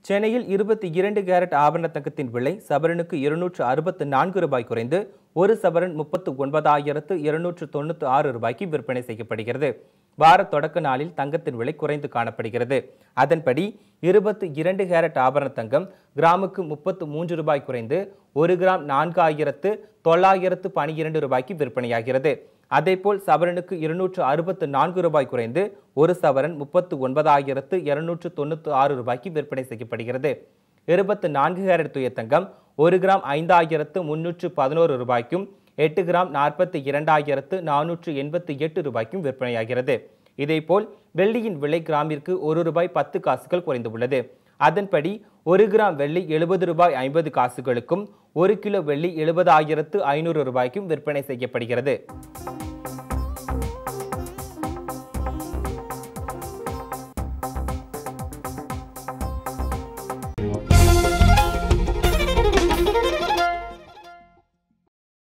சென்னையில் இருபத்தி இரண்டு கேரட் ஆபரண தங்கத்தின் விலை சவரனுக்கு இருநூற்று அறுபத்து நான்கு ரூபாய் குறைந்து ஒரு சவரன் முப்பத்து ஒன்பதாயிரத்து இருநூற்று தொண்ணூற்று ஆறு ரூபாய்க்கு விற்பனை செய்யப்படுகிறது வார தொடக்க நாளில் தங்கத்தின் விலை குறைந்து காணப்படுகிறது அதன்படி இருபத்தி இரண்டு கேரட் ஆபரண தங்கம் கிராமுக்கு முப்பத்து மூன்று ரூபாய் குறைந்து ஒரு கிராம் நான்காயிரத்து தொள்ளாயிரத்து பனிரெண்டு ரூபாய்க்கு விற்பனையாகிறது அதேபோல் சவரனுக்கு இருநூற்று அறுபத்து நான்கு ரூபாய் குறைந்து ஒரு சவரன் முப்பத்து ஒன்பதாயிரத்து இருநூற்று தொண்ணூற்று ஆறு ரூபாய்க்கு விற்பனை செய்யப்படுகிறது இருபத்து நான்கு கேரட் துய தங்கம் ஒரு கிராம் ஐந்தாயிரத்து முன்னூற்று பதினோரு ரூபாய்க்கும் எட்டு கிராம் நாற்பத்தி இரண்டாயிரத்து நானூற்று எண்பத்தி எட்டு ரூபாய்க்கும் விற்பனையாகிறது இதேபோல் வெள்ளியின் விலை கிராமிற்கு ஒரு ரூபாய் பத்து காசுகள் குறைந்துள்ளது அதன்படி ஒரு கிராம் வெள்ளி எழுபது ரூபாய் ஐம்பது காசுகளுக்கும் ஒரு கிலோ வெள்ளி எழுபதாயிரத்து ஐநூறு ரூபாய்க்கும் விற்பனை செய்யப்படுகிறது